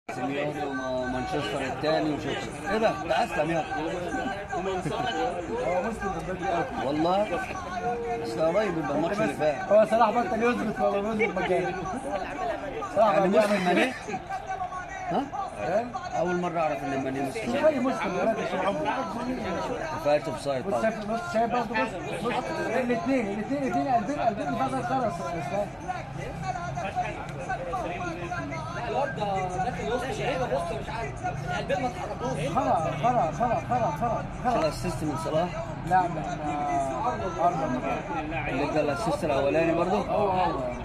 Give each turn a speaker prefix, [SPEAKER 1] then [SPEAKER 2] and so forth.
[SPEAKER 1] سيميوني ومانشستر الثاني وشكرا ايه ده؟ ده اسلم يا
[SPEAKER 2] هو مسلم بالبدري قوي
[SPEAKER 1] والله بس ده قريب يبقى الماتش اللي فات
[SPEAKER 2] هو صلاح بطل يثبت ولا يثبت مكانه صلاح
[SPEAKER 1] يعني
[SPEAKER 2] بقى
[SPEAKER 1] مسلم
[SPEAKER 2] بيعمل
[SPEAKER 1] ماني ها؟
[SPEAKER 2] فاهم؟
[SPEAKER 1] اول مره اعرف ان ماني مسلم
[SPEAKER 2] مش اي مسلم ولا طول عمره
[SPEAKER 1] ما فيهاش اوف سايد
[SPEAKER 2] بص
[SPEAKER 1] طبعا
[SPEAKER 2] شايف بص شايف برضه بص بص الاثنين الاثنين الاثنين قلبين قلبين فقط خلاص اسلام
[SPEAKER 3] الواد ده داخل وسط لعيبه بص مش عارف القلبين ما اتحركوش
[SPEAKER 2] خرا خرا خرا خرا خرا
[SPEAKER 1] خد
[SPEAKER 2] خرا
[SPEAKER 1] اسيست من صلاح
[SPEAKER 2] لا لا ارض
[SPEAKER 1] اللي ده الاسيست الاولاني برضه
[SPEAKER 2] هو هو